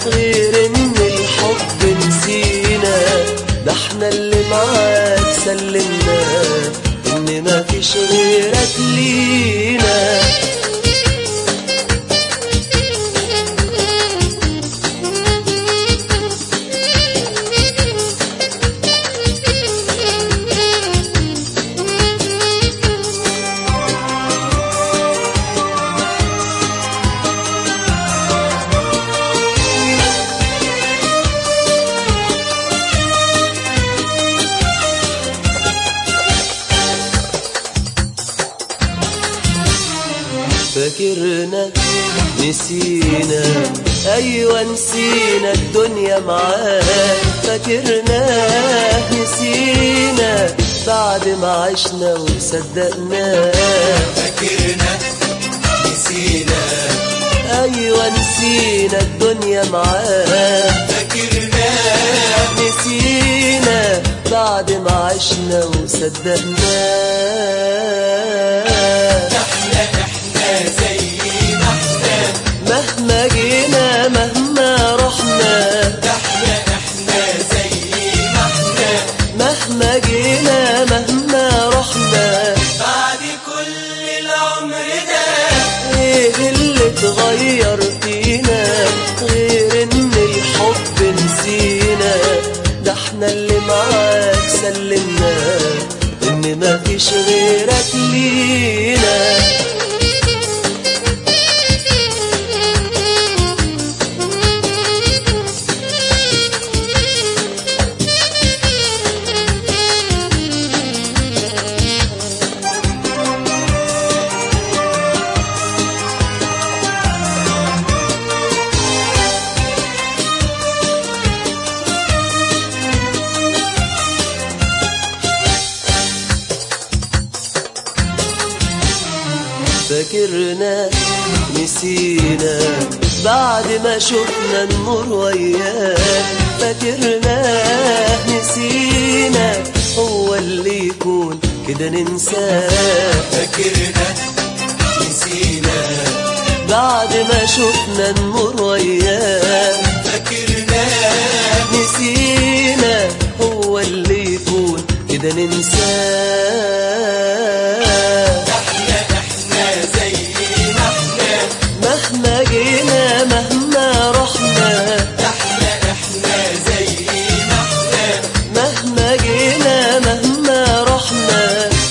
غير ان الحب نسينا ده احنا اللي معاك سلمنا ان مفيش غيرك لينا فاكرنا نسينا ايوه نسينا الدنيا معاك فاكرنا نسينا بعد ما عشنا وصدقنا فاكرنا نسينا ايوه نسينا الدنيا معاك فاكرنا نسينا بعد ما عشنا وصدقنا احنا احنا زي ما احنا مهما جينا مهما رحنا احنا احنا زي ما احنا مهما جينا مهما رحنا بعد كل العمر ده ايه اللي اتغير فينا غير ان الحب نسينا ده احنا اللي معاك سلمنا ان مفيش غيرك لينا فاكرنا نسينا بعد ما شفنا النور وياك فاكرنا نسينا هو اللي يكون كده ننساه فاكرنا نسينا بعد ما شفنا النور وياك فاكرنا نسينا هو اللي يكون كده ننساه احنا احنا زي ما احنا مهما جينا مهما رحنا احنا احنا زي ما احنا مهما جينا مهما رحنا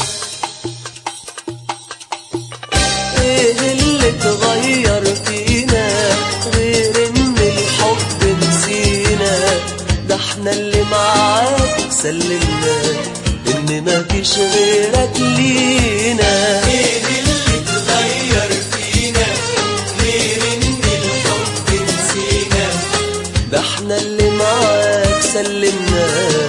ايه اللي اتغير فينا غير ان الحب نسينا ده احنا اللي معاك سلمنا ان مفيش غيرك لينا ايه اللي اتغير فينا غير ان الحب نسينا ده احنا اللي معاك سلمنا